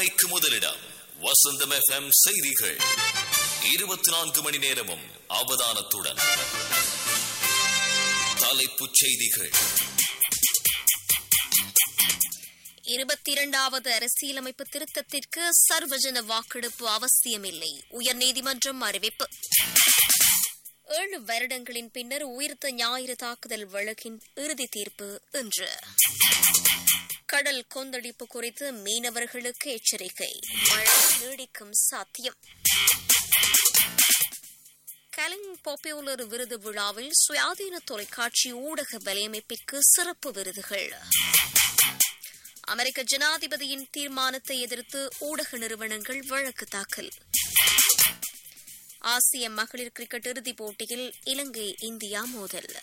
உண்மைக்கு முதலிடம் வசந்தம் எஃப்எம் செய்திகள் இருபத்தி நான்கு மணி நேரமும் அவதானத்துடன் தலைப்புச் செய்திகள் இருபத்தி இரண்டாவது அரசியலமைப்பு திருத்தத்திற்கு சர்வஜன வாக்கெடுப்பு அவசியமில்லை உயர்நீதிமன்றம் அறிவிப்பு ஏழு வருடங்களின் பின்னர் உயிர்த்த ஞாயிறு தாக்குதல் வழக்கின் இறுதி தீர்ப்பு இன்று கடல் கொந்தளிப்பு குறித்து மீனவர்களுக்கு எச்சரிக்கை மழை நீடிக்கும் சாத்தியம் கலிங் பாப்புலர் விருது விழாவில் சுயாதீன தொலைக்காட்சி ஊடக வலையமைப்பிற்கு சிறப்பு விருதுகள் அமெரிக்க ஜனாதிபதியின் தீர்மானத்தை எதிர்த்து ஊடக நிறுவனங்கள் வழக்கு தாக்கல் ஆசிய மகளிர் கிரிக்கெட் இறுதிப் போட்டியில் இலங்கை இந்தியா மோதல்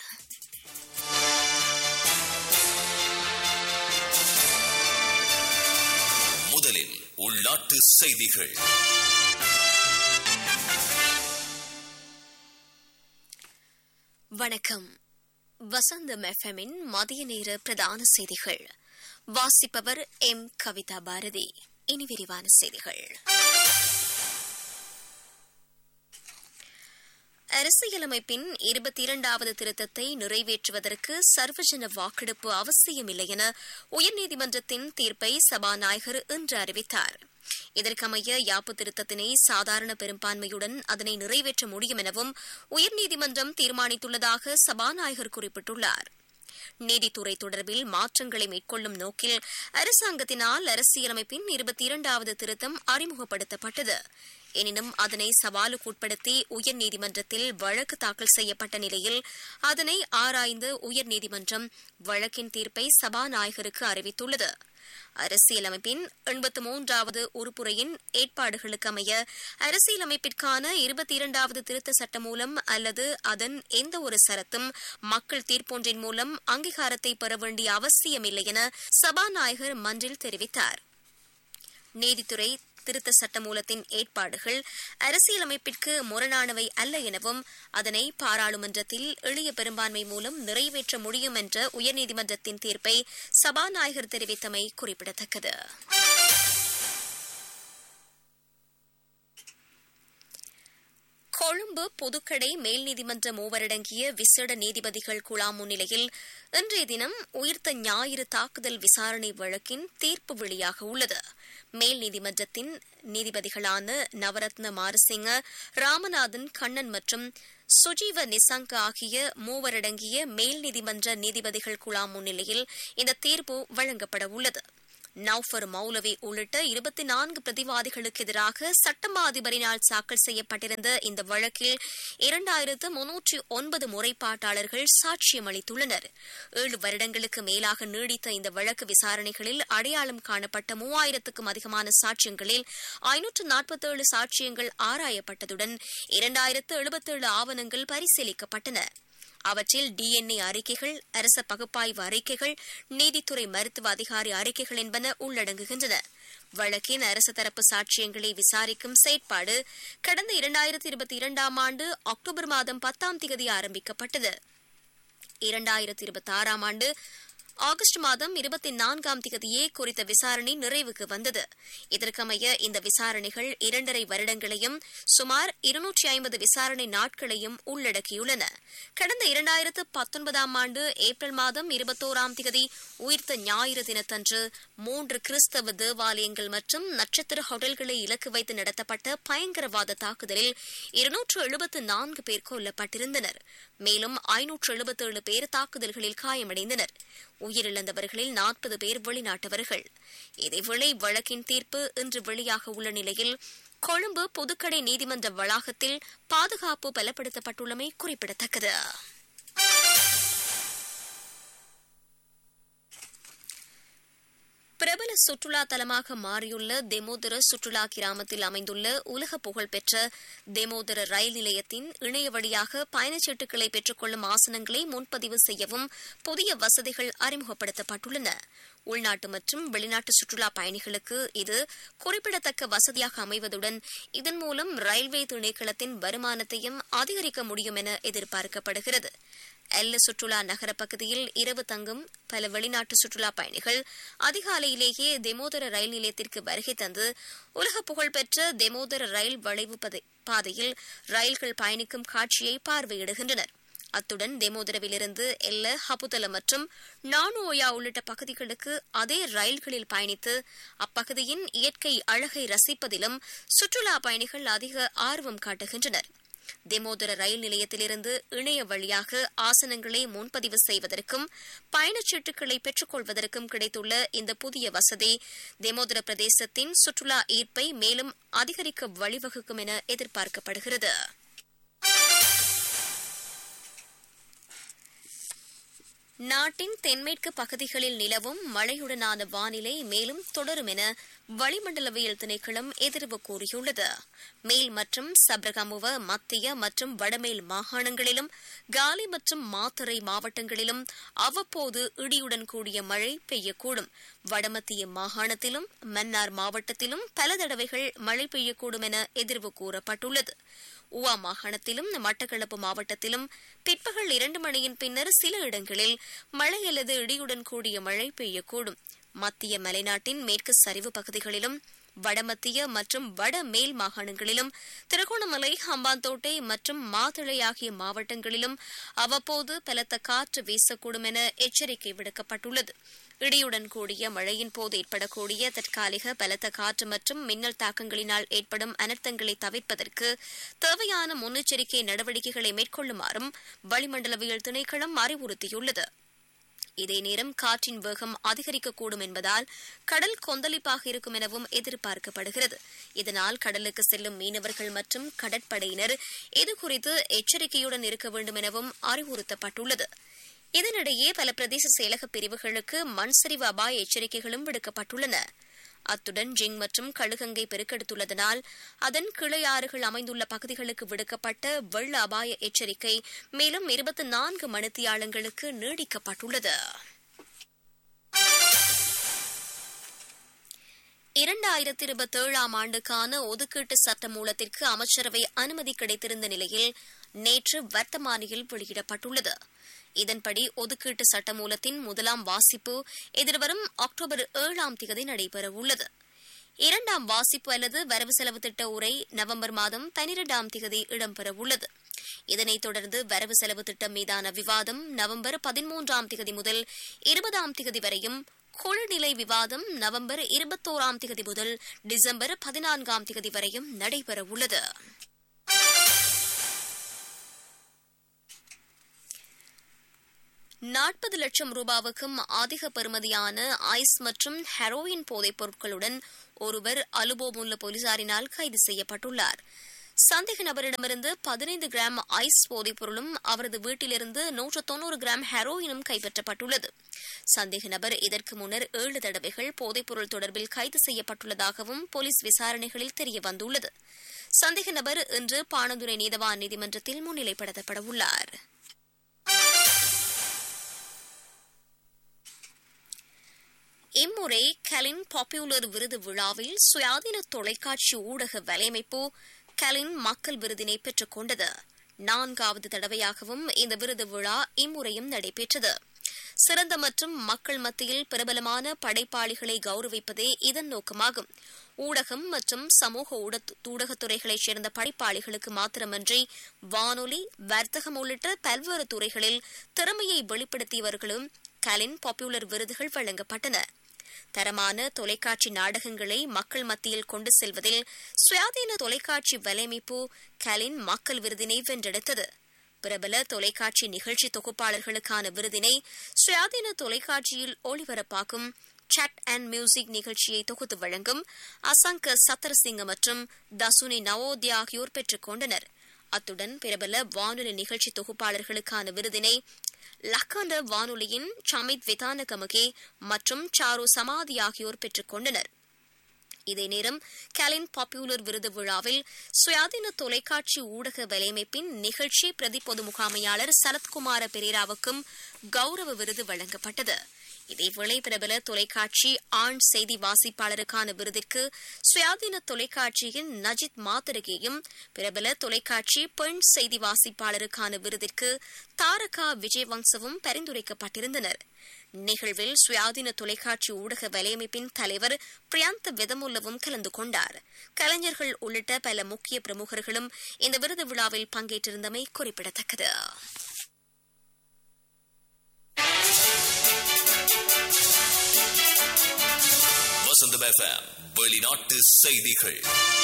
முதலில் உள்நாட்டு செய்திகள் வணக்கம் வசந்தம் எஃப்எம்மின் மதிய நேர பிரதான செய்திகள் வாசிப்பவர் எம் கவிதா பாரதி இனி விரிவான செய்திகள் அரசியலமைப்பின் இருபத்தி இரண்டாவது திருத்தத்தை நிறைவேற்றுவதற்கு சர்வஜன வாக்கெடுப்பு அவசியமில்லை என உயர்நீதிமன்றத்தின் தீர்ப்பை சபாநாயகர் இன்று அறிவித்தார் இதற்கமைய யாப்பு திருத்தத்தினை சாதாரண பெரும்பான்மையுடன் அதனை நிறைவேற்ற முடியும் எனவும் உயர்நீதிமன்றம் தீர்மானித்துள்ளதாக சபாநாயகர் குறிப்பிட்டுள்ளார் நீதித்துறை தொடர்பில் மாற்றங்களை மேற்கொள்ளும் நோக்கில் அரசாங்கத்தினால் அரசியலமைப்பின் இருபத்தி இரண்டாவது திருத்தம் அறிமுகப்படுத்தப்பட்டது எனினும் அதனை சவாலுக்குட்படுத்தி உயர்நீதிமன்றத்தில் வழக்கு தாக்கல் செய்யப்பட்ட நிலையில் அதனை ஆராய்ந்து உயர்நீதிமன்றம் வழக்கின் தீர்ப்பை சபாநாயகருக்கு அறிவித்துள்ளது அரசியலமைப்பின் எண்பத்து மூன்றாவது உறுப்புரையின் ஏற்பாடுகளுக்கு அமைய அரசியலமைப்பிற்கான இருபத்தி இரண்டாவது திருத்த சட்டம் மூலம் அல்லது அதன் எந்த ஒரு சரத்தும் மக்கள் தீர்ப்பொன்றின் மூலம் அங்கீகாரத்தை பெற வேண்டிய அவசியமில்லை என சபாநாயகர் மன்றில் தெரிவித்தார் நீதித்துறை திருத்த சட்டமூலத்தின் ஏற்பாடுகள் அரசியலமைப்பிற்கு முரணானவை அல்ல எனவும் அதனை பாராளுமன்றத்தில் எளிய பெரும்பான்மை மூலம் நிறைவேற்ற முடியும் என்ற உயர்நீதிமன்றத்தின் தீர்ப்பை சபாநாயகர் தெரிவித்தமை குறிப்பிடத்தக்கது கொழும்பு புதுக்கடை மேல் நீதிமன்ற மூவரடங்கிய விசேட நீதிபதிகள் குழாம் முன்னிலையில் இன்றைய தினம் உயிர்த்த ஞாயிறு தாக்குதல் விசாரணை வழக்கின் தீர்ப்பு வெளியாக உள்ளது மேல் நீதிமன்றத்தின் நீதிபதிகளான நவரத்ன மாரசிங்க ராமநாதன் கண்ணன் மற்றும் சுஜீவ நிசங்க ஆகிய மூவரடங்கிய மேல் நீதிமன்ற நீதிபதிகள் குழாம் முன்னிலையில் இந்த தீர்ப்பு வழங்கப்பட உள்ளது நௌஃபர் மௌலவி உள்ளிட்ட இருபத்தி நான்கு பிரதிவாதிகளுக்கு எதிராக சட்டமா அதிபரினால் தாக்கல் செய்யப்பட்டிருந்த இந்த வழக்கில் இரண்டாயிரத்து முன்னூற்றி ஒன்பது முறைப்பாட்டாளர்கள் சாட்சியம் அளித்துள்ளனர் ஏழு வருடங்களுக்கு மேலாக நீடித்த இந்த வழக்கு விசாரணைகளில் அடையாளம் காணப்பட்ட மூவாயிரத்துக்கும் அதிகமான சாட்சியங்களில் ஐநூற்று நாற்பத்தேழு சாட்சியங்கள் ஆராயப்பட்டதுடன் இரண்டாயிரத்து எழுபத்தேழு ஆவணங்கள் பரிசீலிக்கப்பட்டன அவற்றில் டிஎன்ஏ அறிக்கைகள் அரச பகுப்பாய்வு அறிக்கைகள் நீதித்துறை மருத்துவ அதிகாரி அறிக்கைகள் என்பன உள்ளடங்குகின்றன வழக்கின் அரசு தரப்பு சாட்சியங்களை விசாரிக்கும் செயற்பாடு கடந்த இரண்டாயிரத்தி இருபத்தி இரண்டாம் ஆண்டு அக்டோபர் மாதம் பத்தாம் தேதி ஆரம்பிக்கப்பட்டது இரண்டாயிரத்தி இருபத்தி ஆறாம் ஆண்டு ஆகஸ்ட் மாதம் இருபத்தி நான்காம் தேதியே குறித்த விசாரணை நிறைவுக்கு வந்தது இதற்கமைய இந்த விசாரணைகள் இரண்டரை வருடங்களையும் சுமார் இருநூற்றி ஐம்பது விசாரணை நாட்களையும் உள்ளடக்கியுள்ளன கடந்த இரண்டாயிரத்து பத்தொன்பதாம் ஆண்டு ஏப்ரல் மாதம் இருபத்தோராம் தேதி உயிர்த்த ஞாயிறு தினத்தன்று மூன்று கிறிஸ்தவ தேவாலயங்கள் மற்றும் நட்சத்திர ஹோட்டல்களை இலக்கு வைத்து நடத்தப்பட்ட பயங்கரவாத தாக்குதலில் இருநூற்று எழுபத்து நான்கு பேர் கொல்லப்பட்டிருந்தனர் மேலும் ஐநூற்று எழுபத்தேழு பேர் தாக்குதல்களில் காயமடைந்தனர் உயிரிழந்தவர்களில் நாற்பது பேர் வெளிநாட்டவர்கள் இதேவேளை வழக்கின் தீர்ப்பு இன்று வெளியாக உள்ள நிலையில் கொழும்பு புதுக்கடை நீதிமன்ற வளாகத்தில் பாதுகாப்பு பலப்படுத்தப்பட்டுள்ளமை குறிப்பிடத்தக்கது பிரபல சுற்றுலா தலமாக மாறியுள்ள தெமோதர சுற்றுலா கிராமத்தில் அமைந்துள்ள உலக புகழ்பெற்ற தெமோதர ரயில் நிலையத்தின் இணைய வழியாக பயணச்சீட்டுகளை பெற்றுக்கொள்ளும் ஆசனங்களை முன்பதிவு செய்யவும் புதிய வசதிகள் அறிமுகப்படுத்தப்பட்டுள்ளன உள்நாட்டு மற்றும் வெளிநாட்டு சுற்றுலா பயணிகளுக்கு இது குறிப்பிடத்தக்க வசதியாக அமைவதுடன் இதன் மூலம் ரயில்வே திணைக்களத்தின் வருமானத்தையும் அதிகரிக்க முடியும் என எதிர்பார்க்கப்படுகிறது எல்ல சுற்றுலா நகர பகுதியில் இரவு தங்கும் பல வெளிநாட்டு சுற்றுலா பயணிகள் அதிகாலையிலேயே தெமோதர ரயில் நிலையத்திற்கு வருகை தந்து உலக புகழ்பெற்ற தெமோதர ரயில் வளைவு பதை- பாதையில் ரயில்கள் பயணிக்கும் காட்சியை பார்வையிடுகின்றனர் அத்துடன் தெமோதரவிலிருந்து எல்ல ஹபுதல மற்றும் நானுஓயா உள்ளிட்ட பகுதிகளுக்கு அதே ரயில்களில் பயணித்து அப்பகுதியின் இயற்கை அழகை ரசிப்பதிலும் சுற்றுலா பயணிகள் அதிக ஆர்வம் காட்டுகின்றனர் தெமோதர ரயில் நிலையத்திலிருந்து இணைய வழியாக ஆசனங்களை முன்பதிவு செய்வதற்கும் பயணச்சீட்டுகளை பெற்றுக்கொள்வதற்கும் கிடைத்துள்ள இந்த புதிய வசதி தெமோதர பிரதேசத்தின் சுற்றுலா ஈர்ப்பை மேலும் அதிகரிக்க வழிவகுக்கும் என எதிர்பார்க்கப்படுகிறது நாட்டின் தென்மேற்கு பகுதிகளில் நிலவும் மழையுடனான வானிலை மேலும் தொடரும் என வளிமண்டலவியல் திணைக்களம் எதிர்வு கூறியுள்ளது மேல் மற்றும் சப்ரகமுவ மத்திய மற்றும் வடமேல் மாகாணங்களிலும் காலி மற்றும் மாத்தறை மாவட்டங்களிலும் அவ்வப்போது இடியுடன் கூடிய மழை பெய்யக்கூடும் வடமத்திய மாகாணத்திலும் மன்னார் மாவட்டத்திலும் பல தடவைகள் மழை பெய்யக்கூடும் என எதிர்வு கூறப்பட்டுள்ளது உவா மாகாணத்திலும் மட்டக்களப்பு மாவட்டத்திலும் பிற்பகல் இரண்டு மணியின் பின்னர் சில இடங்களில் மழை அல்லது இடியுடன் கூடிய மழை பெய்யக்கூடும் மத்திய மலைநாட்டின் மேற்கு சரிவு பகுதிகளிலும் வடமத்திய மற்றும் வட மேல் மாகாணங்களிலும் திருகோணமலை ஹம்பாந்தோட்டை மற்றும் மாத்தளை ஆகிய மாவட்டங்களிலும் அவ்வப்போது பலத்த காற்று வீசக்கூடும் என எச்சரிக்கை விடுக்கப்பட்டுள்ளது இடியுடன் கூடிய மழையின் போது ஏற்படக்கூடிய தற்காலிக பலத்த காற்று மற்றும் மின்னல் தாக்கங்களினால் ஏற்படும் அனர்த்தங்களை தவிர்ப்பதற்கு தேவையான முன்னெச்சரிக்கை நடவடிக்கைகளை மேற்கொள்ளுமாறும் வளிமண்டலவியல் திணைக்களம் அறிவுறுத்தியுள்ளது இதே நேரம் காற்றின் வேகம் அதிகரிக்கக்கூடும் என்பதால் கடல் கொந்தளிப்பாக இருக்கும் எனவும் எதிர்பார்க்கப்படுகிறது இதனால் கடலுக்கு செல்லும் மீனவர்கள் மற்றும் கடற்படையினர் இதுகுறித்து எச்சரிக்கையுடன் இருக்க வேண்டும் எனவும் அறிவுறுத்தப்பட்டுள்ளது இதனிடையே பல பிரதேச செயலக பிரிவுகளுக்கு மண்சரிவு அபாய எச்சரிக்கைகளும் விடுக்கப்பட்டுள்ளன அத்துடன் ஜிங் மற்றும் கழுகங்கை பெருக்கெடுத்துள்ளதனால் அதன் கிளையாறுகள் அமைந்துள்ள பகுதிகளுக்கு விடுக்கப்பட்ட வெள்ள அபாய எச்சரிக்கை மேலும் இருபத்தி நான்கு மணித்தியாலங்களுக்கு நீடிக்கப்பட்டுள்ளது இரண்டாயிரத்தி இருபத்தேழாம் ஆண்டுக்கான ஒதுக்கீட்டு சட்ட மூலத்திற்கு அமைச்சரவை அனுமதி கிடைத்திருந்த நிலையில் நேற்று வர்த்தமானியில் வெளியிடப்பட்டுள்ளது இதன்படி ஒதுக்கீட்டு சட்டமூலத்தின் முதலாம் வாசிப்பு எதிர்வரும் அக்டோபர் ஏழாம் தேதி நடைபெறவுள்ளது இரண்டாம் வாசிப்பு அல்லது வரவு செலவு திட்ட உரை நவம்பர் மாதம் பனிரெண்டாம் தேதி இடம்பெறவுள்ளது இதனைத் தொடர்ந்து வரவு செலவு திட்டம் மீதான விவாதம் நவம்பர் பதிமூன்றாம் தேதி முதல் இருபதாம் தேதி வரையும் குழுநிலை விவாதம் நவம்பர் இருபத்தோராம் தேதி முதல் டிசம்பர் பதினான்காம் தேதி வரையும் நடைபெறவுள்ளது நாற்பது லட்சம் ரூபாவுக்கும் அதிக பெறுமதியான ஐஸ் மற்றும் ஹெரோயின் போதைப் பொருட்களுடன் ஒருவர் அலுபோமுள்ள போலீசாரினால் கைது செய்யப்பட்டுள்ளார் சந்தேக நபரிடமிருந்து பதினைந்து கிராம் ஐஸ் போதைப் பொருளும் அவரது வீட்டிலிருந்து நூற்று தொன்னூறு கிராம் ஹெரோயினும் கைப்பற்றப்பட்டுள்ளது சந்தேக நபர் இதற்கு முன்னர் ஏழு தடவைகள் போதைப் பொருள் தொடர்பில் கைது செய்யப்பட்டுள்ளதாகவும் போலீஸ் விசாரணைகளில் தெரியவந்துள்ளது சந்தேக நபர் இன்று பாணதுரை நீதவான் நீதிமன்றத்தில் முன்னிலைப்படுத்தப்பட உள்ளார் இம்முறை கலின் பாப்புலர் விருது விழாவில் சுயாதீன தொலைக்காட்சி ஊடக வலையமைப்பு கலின் மக்கள் விருதினை பெற்றுக் கொண்டது நான்காவது தடவையாகவும் இந்த விருது விழா இம்முறையும் நடைபெற்றது சிறந்த மற்றும் மக்கள் மத்தியில் பிரபலமான படைப்பாளிகளை கௌரவிப்பதே இதன் நோக்கமாகும் ஊடகம் மற்றும் சமூக ஊடகத்துறைகளைச் சேர்ந்த படைப்பாளிகளுக்கு மாத்திரமன்றி வானொலி வர்த்தகம் உள்ளிட்ட பல்வேறு துறைகளில் திறமையை வெளிப்படுத்தியவர்களும் கலின் பாப்புலர் விருதுகள் வழங்கப்பட்டன தரமான தொலைக்காட்சி நாடகங்களை மக்கள் மத்தியில் கொண்டு செல்வதில் சுயாதீன தொலைக்காட்சி வலையமைப்பு கலின் மக்கள் விருதினை வென்றெடுத்தது பிரபல தொலைக்காட்சி நிகழ்ச்சி தொகுப்பாளர்களுக்கான விருதினை சுயாதீன தொலைக்காட்சியில் ஒளிபரப்பாக்கும் சாட் அண்ட் மியூசிக் நிகழ்ச்சியை தொகுத்து வழங்கும் அசங்க சத்தரசிங்க மற்றும் தசுனி நவோத்யா ஆகியோர் பெற்றுக் கொண்டனர் அத்துடன் பிரபல வானொலி நிகழ்ச்சி தொகுப்பாளர்களுக்கான விருதினை லக்கண்ட வானொலியின் சமித் விதானகமகே மற்றும் சாரு சமாதி ஆகியோர் பெற்றுக் கொண்டனர் இதே நேரம் கலின் பாப்புலர் விருது விழாவில் சுயாதீன தொலைக்காட்சி ஊடக வலையமைப்பின் நிகழ்ச்சி பிரதி பொது முகாமையாளர் சரத்குமார பெரேராவுக்கும் கௌரவ விருது வழங்கப்பட்டது இதேவேளை பிரபல தொலைக்காட்சி ஆண் செய்தி வாசிப்பாளருக்கான விருதிற்கு சுயாதீன தொலைக்காட்சியின் நஜித் மாத்தரகேயும் பிரபல தொலைக்காட்சி பெண் செய்தி வாசிப்பாளருக்கான விருதிற்கு தாரகா விஜயவங்சவும் பரிந்துரைக்கப்பட்டிருந்தனர் நிகழ்வில் சுயாதீன தொலைக்காட்சி ஊடக வலையமைப்பின் தலைவர் பிரியாந்த வெதமுல்லவும் கலந்து கொண்டார் கலைஞர்கள் உள்ளிட்ட பல முக்கிய பிரமுகர்களும் இந்த விருது விழாவில் பங்கேற்றிருந்தமை குறிப்பிடத்தக்கது வசந்தம் எஃப்எம் வெளிநாட்டு செய்திகள்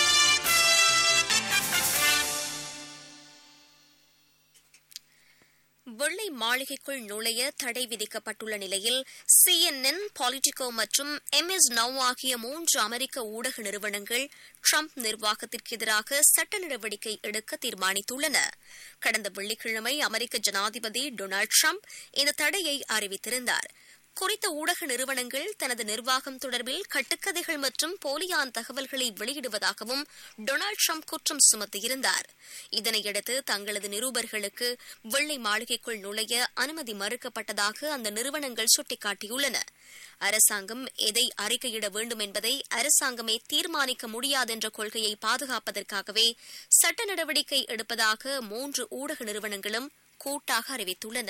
வெள்ளை மாளிகைக்குள் நுழைய தடை விதிக்கப்பட்டுள்ள நிலையில் சிஎன்என் பாலிட்டிகோ மற்றும் எம்எஸ் நவ் ஆகிய மூன்று அமெரிக்க ஊடக நிறுவனங்கள் ட்ரம்ப் நிர்வாகத்திற்கு எதிராக சட்ட நடவடிக்கை எடுக்க தீர்மானித்துள்ளன கடந்த வெள்ளிக்கிழமை அமெரிக்க ஜனாதிபதி டொனால்டு ட்ரம்ப் இந்த தடையை அறிவித்திருந்தார் குறித்த ஊடக நிறுவனங்கள் தனது நிர்வாகம் தொடர்பில் கட்டுக்கதைகள் மற்றும் போலியான தகவல்களை வெளியிடுவதாகவும் டொனால்டு ட்ரம்ப் குற்றம் சுமத்தியிருந்தார் இதனையடுத்து தங்களது நிருபர்களுக்கு வெள்ளை மாளிகைக்குள் நுழைய அனுமதி மறுக்கப்பட்டதாக அந்த நிறுவனங்கள் சுட்டிக்காட்டியுள்ளன அரசாங்கம் எதை அறிக்கையிட வேண்டும் என்பதை அரசாங்கமே தீர்மானிக்க முடியாதென்ற கொள்கையை பாதுகாப்பதற்காகவே சட்ட நடவடிக்கை எடுப்பதாக மூன்று ஊடக நிறுவனங்களும் கூட்டாக அறிவித்துள்ளன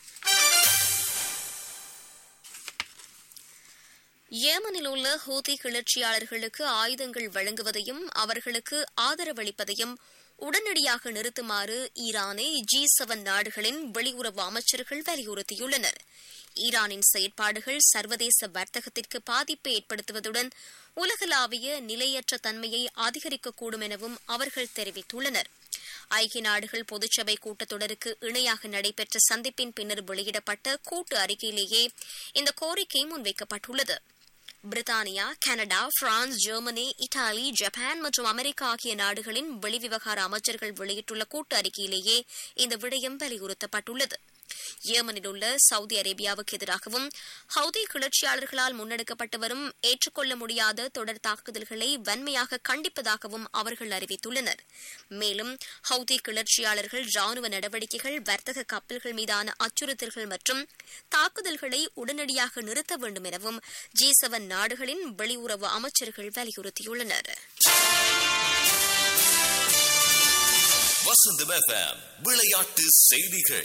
ஏமனில் உள்ள ஹூதி கிளர்ச்சியாளர்களுக்கு ஆயுதங்கள் வழங்குவதையும் அவர்களுக்கு ஆதரவளிப்பதையும் உடனடியாக நிறுத்துமாறு ஈரானை ஜி செவன் நாடுகளின் வெளியுறவு அமைச்சர்கள் வலியுறுத்தியுள்ளனர் ஈரானின் செயற்பாடுகள் சர்வதேச வர்த்தகத்திற்கு பாதிப்பை ஏற்படுத்துவதுடன் உலகளாவிய நிலையற்ற தன்மையை அதிகரிக்கக்கூடும் எனவும் அவர்கள் தெரிவித்துள்ளனர் ஐக்கிய நாடுகள் பொதுச்சபை கூட்டத்தொடருக்கு இணையாக நடைபெற்ற சந்திப்பின் பின்னர் வெளியிடப்பட்ட கூட்டு அறிக்கையிலேயே இந்த கோரிக்கை முன்வைக்கப்பட்டுள்ளது Britannia Canada France Germany Italy Japan மற்றும் அமெரிக்கா ஆகிய நாடுகளின் வெளிவிவகார அமைச்சர்கள் வெளியிட்டுள்ள கூட்டு அறிக்கையிலேயே இந்த விடயம் வலியுறுத்தப்பட்டுள்ளது ஏமனில் உள்ள சவுதி அரேபியாவுக்கு எதிராகவும் ஹவுதி கிளர்ச்சியாளர்களால் முன்னெடுக்கப்பட்டு வரும் ஏற்றுக்கொள்ள முடியாத தொடர் தாக்குதல்களை வன்மையாக கண்டிப்பதாகவும் அவர்கள் அறிவித்துள்ளனர் மேலும் ஹவுதி கிளர்ச்சியாளர்கள் ராணுவ நடவடிக்கைகள் வர்த்தக கப்பல்கள் மீதான அச்சுறுத்தல்கள் மற்றும் தாக்குதல்களை உடனடியாக நிறுத்த வேண்டும் எனவும் ஜி செவன் நாடுகளின் வெளியுறவு அமைச்சர்கள் வலியுறுத்தியுள்ளனர் வசந்தம் எஃப்எம் விளையாட்டு செய்திகள்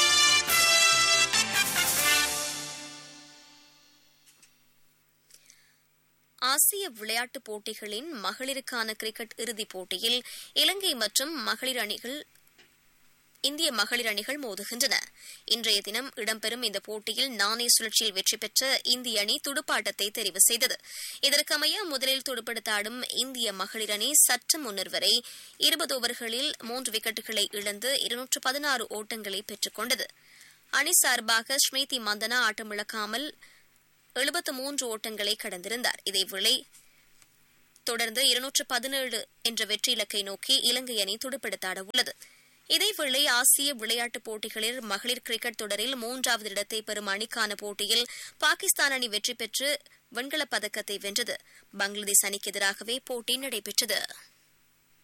ஆசிய விளையாட்டுப் போட்டிகளின் மகளிருக்கான கிரிக்கெட் இறுதிப் போட்டியில் இலங்கை மற்றும் மகளிர் அணிகள் இந்திய மகளிர் அணிகள் மோதுகின்றன இன்றைய தினம் இடம்பெறும் இந்த போட்டியில் நாணய சுழற்சியில் வெற்றி பெற்ற இந்திய அணி துடுப்பாட்டத்தை தெரிவு செய்தது இதற்கமைய முதலில் துடுப்படுத்த ஆடும் இந்திய மகளிர் அணி சற்று முன்னர் வரை இருபது ஓவர்களில் மூன்று விக்கெட்டுகளை இழந்து இருநூற்று பதினாறு ஓட்டங்களை பெற்றுக் கொண்டது அணி சார்பாக ஸ்மிருதி மந்தனா ஆட்டமிழக்காமல் எழுபத்து மூன்று ஓட்டங்களை கடந்திருந்தார் இதேவேளை தொடர்ந்து இருநூற்று பதினேழு என்ற வெற்றி இலக்கை நோக்கி இலங்கை அணி துடுப்படுத்தாட உள்ளது இதேவேளை ஆசிய விளையாட்டுப் போட்டிகளில் மகளிர் கிரிக்கெட் தொடரில் மூன்றாவது இடத்தை பெறும் அணிக்கான போட்டியில் பாகிஸ்தான் அணி வெற்றி பெற்று வெண்கலப் பதக்கத்தை வென்றது பங்களாதேஷ் அணிக்கு எதிராகவே போட்டி நடைபெற்றது